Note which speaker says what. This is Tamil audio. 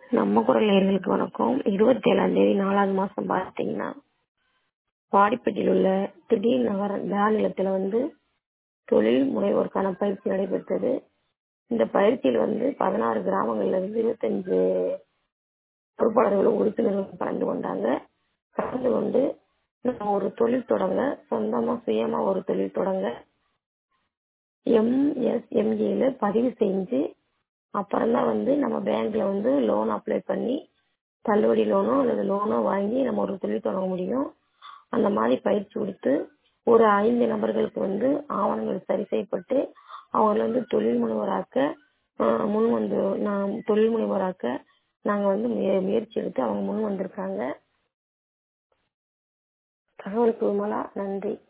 Speaker 1: நம்ம குரல் நேயர்களுக்கு வணக்கம் இருபத்தி ஏழாம் தேதி நாலாவது மாசம் பார்த்தீங்கன்னா வாடிப்பட்டியில் உள்ள திடீர் நகர நிலத்தில் வந்து தொழில் முனைவோருக்கான பயிற்சி நடைபெற்றது இந்த பயிற்சியில் வந்து பதினாறு கிராமங்கள்ல இருந்து இருபத்தஞ்சு பொறுப்பாளர்களும் உறுப்பினர்களும் கலந்து கொண்டாங்க கலந்து கொண்டு நம்ம ஒரு தொழில் தொடங்க சொந்தமா சுயமா ஒரு தொழில் தொடங்க எம்எஸ்எம்இல பதிவு செஞ்சு அப்புறம் தான் வந்து நம்ம பேங்க்ல வந்து லோன் அப்ளை பண்ணி தள்ளுபடி லோனோ அல்லது லோனோ வாங்கி நம்ம ஒரு தொழில் தொடங்க முடியும் அந்த மாதிரி பயிற்சி கொடுத்து ஒரு ஐந்து நபர்களுக்கு வந்து ஆவணங்கள் சரி செய்யப்பட்டு அவங்களை வந்து தொழில் முனைவராக்க ஆஹ் முன் வந்து நான் தொழில் முனைவராக்க நாங்க வந்து முய- முயற்சி எடுத்து அவங்க முன் வந்திருக்காங்க தகவலுக்கு விமலா நன்றி